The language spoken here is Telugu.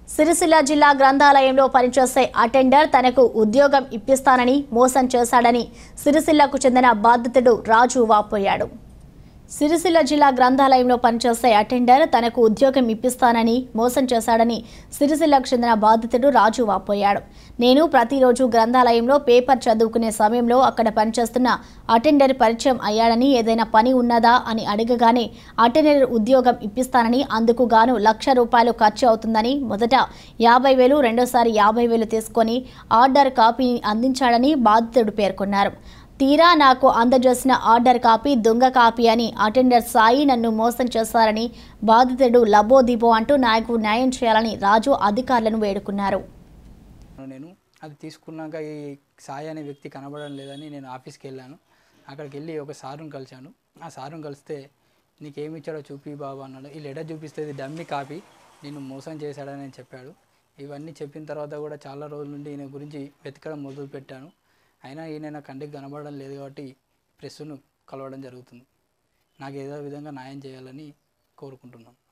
సిరిసిల్ల జిల్లా గ్రంథాలయంలో పనిచేసే అటెండర్ తనకు ఉద్యోగం ఇప్పిస్తానని మోసం చేశాడని సిరిసిల్లకు చెందిన బాధితుడు రాజు వాపోయాడు సిరిసిల్ల జిల్లా గ్రంథాలయంలో పనిచేసే అటెండర్ తనకు ఉద్యోగం ఇప్పిస్తానని మోసం చేశాడని సిరిసిల్లకు చెందిన బాధితుడు రాజు వాపోయాడు నేను ప్రతిరోజు గ్రంథాలయంలో పేపర్ చదువుకునే సమయంలో అక్కడ పనిచేస్తున్న అటెండర్ పరిచయం అయ్యాడని ఏదైనా పని ఉన్నదా అని అడగగానే అటెండర్ ఉద్యోగం ఇప్పిస్తానని అందుకు గాను లక్ష రూపాయలు ఖర్చు అవుతుందని మొదట యాభై వేలు రెండోసారి యాభై వేలు తీసుకొని ఆర్డర్ కాపీని అందించాడని బాధితుడు పేర్కొన్నారు తీరా నాకు అందజేసిన ఆర్డర్ కాపీ దొంగ కాపీ అని అటెండర్ సాయి నన్ను మోసం చేశారని బాధితుడు లబోదిబో అంటూ నాకు న్యాయం చేయాలని రాజు అధికారులను వేడుకున్నారు నేను అది తీసుకున్నాక ఈ సాయి అనే వ్యక్తి కనబడడం లేదని నేను ఆఫీస్కి వెళ్ళాను అక్కడికి వెళ్ళి ఒక సారుని కలిశాను ఆ సారుని కలిస్తే నీకేమి ఇచ్చాడో చూపి బాబు అన్నాడు ఈ లెటర్ చూపిస్తే ఇది డమ్మి కాపీ నేను మోసం చేశాడని నేను చెప్పాడు ఇవన్నీ చెప్పిన తర్వాత కూడా చాలా రోజుల నుండి ఈయన గురించి వెతకడం మొదలు పెట్టాను అయినా ఈయన నా కంటికి కనబడడం లేదు కాబట్టి ప్రెస్ను కలవడం జరుగుతుంది నాకు ఏదో విధంగా న్యాయం చేయాలని కోరుకుంటున్నాను